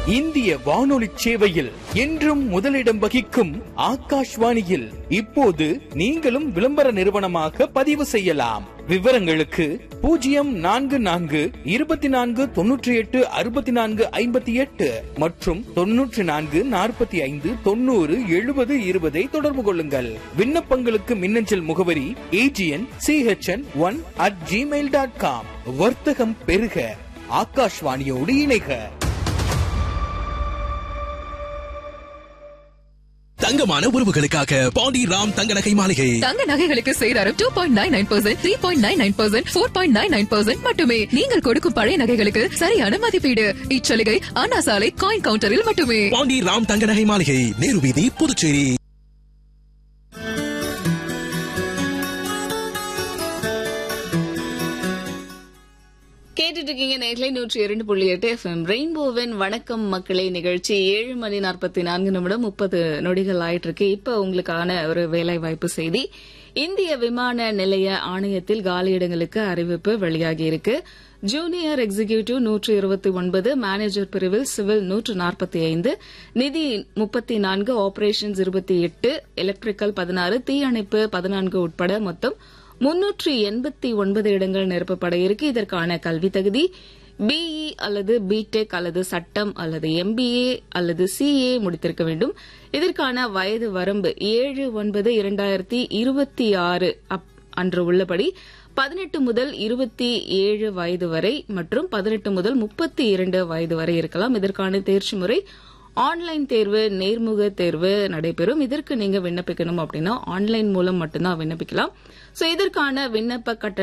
இந்திய வானொலி சேவையில் என்றும் முதலிடம் வகிக்கும் ஆகாஷ்வாணியில் இப்போது நீங்களும் விளம்பர நிறுவனமாக பதிவு செய்யலாம் விவரங்களுக்கு பூஜ்ஜியம் நான்கு நான்கு இருபத்தி நான்கு தொன்னூற்றி எட்டு அறுபத்தி நான்கு ஐம்பத்தி எட்டு மற்றும் தொன்னூற்றி நான்கு நாற்பத்தி ஐந்து தொண்ணூறு எழுபது இருபதை தொடர்பு கொள்ளுங்கள் விண்ணப்பங்களுக்கு மின்னஞ்சல் முகவரி AGN CHN one at Gmail dot com வர்த்தகம் பெருக ஆகாஷ்வாணியோடு இணைக தங்கமான உறவுகளுக்காக பாண்டி ராம் தங்க நகை மாளிகை தங்க நகைகளுக்கு சேதாரம் two point nine nine percent three point nine nine percent four point nine nine percent மட்டுமே நீங்கள் கொடுக்கும் பழைய நகைகளுக்கு சரியான மதிப்பீடு இச்சலுகை அண்ணா சாலை காயின் கவுண்டரில் மட்டுமே பாண்டி ராம் தங்க நகை மாளிகை நேரு வீதி புதுச்சேரி கேட்டுட்டு இருக்கீங்க நேர்களை நூற்றி இரண்டு புள்ளி எட்டு எஃப்எம் ரெயின்போவின் வணக்கம் மக்களே நிகழ்ச்சி ஏழு மணி நாற்பத்தி நான்கு நிமிடம் முப்பது நொடிகள் ஆயிட்டு இருக்கு இப்ப உங்களுக்கான ஒரு வேலை வாய்ப்பு செய்தி இந்திய விமான நிலைய ஆணையத்தில் காலியிடங்களுக்கு அறிவிப்பு வெளியாகி இருக்கு ஜூனியர் எக்ஸிகியூட்டிவ் நூற்று இருபத்தி ஒன்பது மேனேஜர் பிரிவில் சிவில் நூற்று நாற்பத்தி ஐந்து நிதி முப்பத்தி நான்கு ஆபரேஷன்ஸ் இருபத்தி எட்டு எலக்ட்ரிக்கல் பதினாறு தீயணைப்பு பதினான்கு உட்பட மொத்தம் முன்னூற்றி எண்பத்தி ஒன்பது இடங்கள் நிரப்பப்பட இருக்கு இதற்கான கல்வி தகுதி பிஇ அல்லது பிடெக் அல்லது சட்டம் அல்லது எம்பிஏ அல்லது சிஏ முடித்திருக்க வேண்டும் இதற்கான வயது வரம்பு ஏழு ஒன்பது இரண்டாயிரத்தி இருபத்தி ஆறு அன்று உள்ளபடி பதினெட்டு முதல் இருபத்தி ஏழு வயது வரை மற்றும் பதினெட்டு முதல் முப்பத்தி இரண்டு வயது வரை இருக்கலாம் இதற்கான தேர்ச்சி முறை ஆன்லைன் தேர்வு நேர்முக தேர்வு நடைபெறும் இதற்கு நீங்க விண்ணப்பிக்கணும் அப்படின்னா ஆன்லைன் மூலம் மட்டும்தான் விண்ணப்பிக்கலாம் சோ இதற்கான விண்ணப்ப கட்டணம்